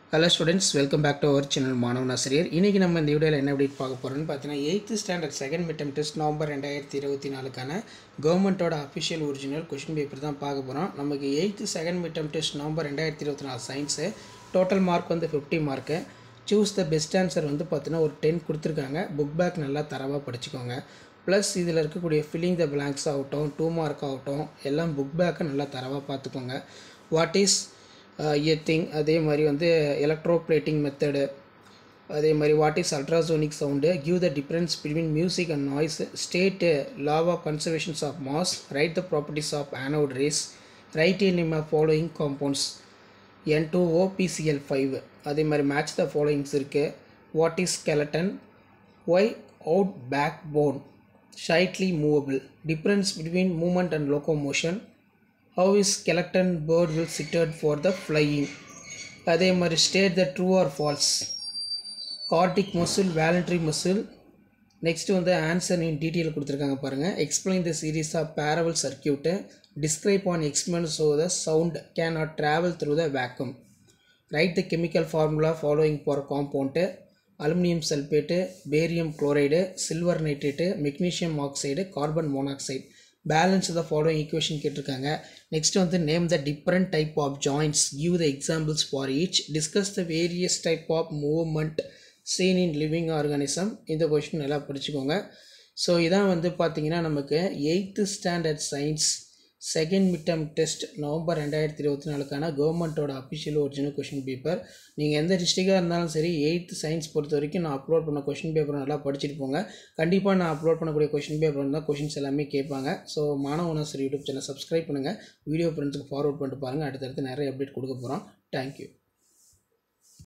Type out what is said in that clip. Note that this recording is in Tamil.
hello students welcome back to our channel மாணவன் ஆசிரியர் இன்றைக்கி நம்ம இந்த வீடியோவில் என்ன அப்டேட் பார்க்க போகிறோம்னு பார்த்தீங்கன்னா eighth standard second midterm test November ரெண்டாயிரத்தி இருபத்தி நாலுக்கான கவர்மெண்ட்டோட அஃபிஷியல் ஒரிஜினல் கொஷின் பேப்பர் தான் பார்க்க போகிறோம் நமக்கு eighth second midterm test November ரெண்டாயிரத்தி இருபத்தி நாலு சயின்ஸு டோட்டல் மார்க் வந்து fifty mark choose the best answer வந்து பார்த்தீங்கன்னா ஒரு டென் கொடுத்துருக்காங்க புக் பேக் நல்லா தரவாக படிச்சுக்கோங்க ப்ளஸ் இதில் இருக்கக்கூடிய ஃபில்லிங் த பிளாங்க்ஸ் ஆகட்டும் டூ மார்க் ஆகட்டும் எல்லாம் புக் பேக்கை நல்லா தரவாக பார்த்துக்கோங்க வாட் இஸ் எத்திங் அதே மாதிரி வந்து எலக்ட்ரோ பிளேட்டிங் மெத்தடு அதே மாதிரி what is ultrasonic sound give the difference between music and noise state law of conservations of mass right the properties of anode rays right in இம் following compounds N two OPCL five அதே மாதிரி மேட்ச் த ஃபாலோயிங்ஸ் இருக்குது what is skeleton why our backbone slightly movable difference between movement and locomotion how is skeleton bird will suited for the flying அதே மாதிரி state the true R false cardiac muscle voluntary muscle next வந்து ஆன்சர் இன் டீட்டெயில் கொடுத்துருக்காங்க பாருங்கள் explain the series of parallel circuit describe an expense so the sound can not travel through the vacuum right the chemical formula following for compound aluminium sulphate barium chloride silver nitrate magnesium oxide carbon monoxide balance the following equation கேட்டிருக்காங்க நெக்ஸ்ட் வந்து name the different type of joints give the examples for each discuss the various type of movement seen in living organism இந்த கொஷின் நல்லா படிச்சுக்கோங்க ஸோ இதான் வந்து பார்த்தீங்கன்னா நமக்கு eighth standard science second midterm test November ரெண்டாயிரத்தி இருபத்தி நாலுக்கான கவர்மெண்ட்டோட அஃபிஷியல் ஒரிஜினல் கொஷின் பேப்பர் நீங்கள் எந்த டிஸ்ட்ரிக்டாக இருந்தாலும் சரி எயித்து சயின்ஸ் பொறுத்த வரைக்கும் நான் அப்லோட் பண்ண கொஷின் பேப்பர் நல்லா படிச்சுட்டு போங்க கண்டிப்பாக நான் அப்லோட் பண்ணக்கூடிய கொஷின் பேப்பர் தான் கொஷின்ஸ் எல்லாமே கேட்பாங்க ஸோ மாணவனாசர் யூடியூப் சேனல் சப்ஸ்கிரைப் பண்ணுங்கள் வீடியோ ஃப்ரெண்ட்ஸுக்கு ஃபார்வர்ட் பண்ணிட்டு பாருங்கள் அடுத்தடுத்து நிறைய அப்டேட் கொடுக்க போகிறோம் தேங்க்யூ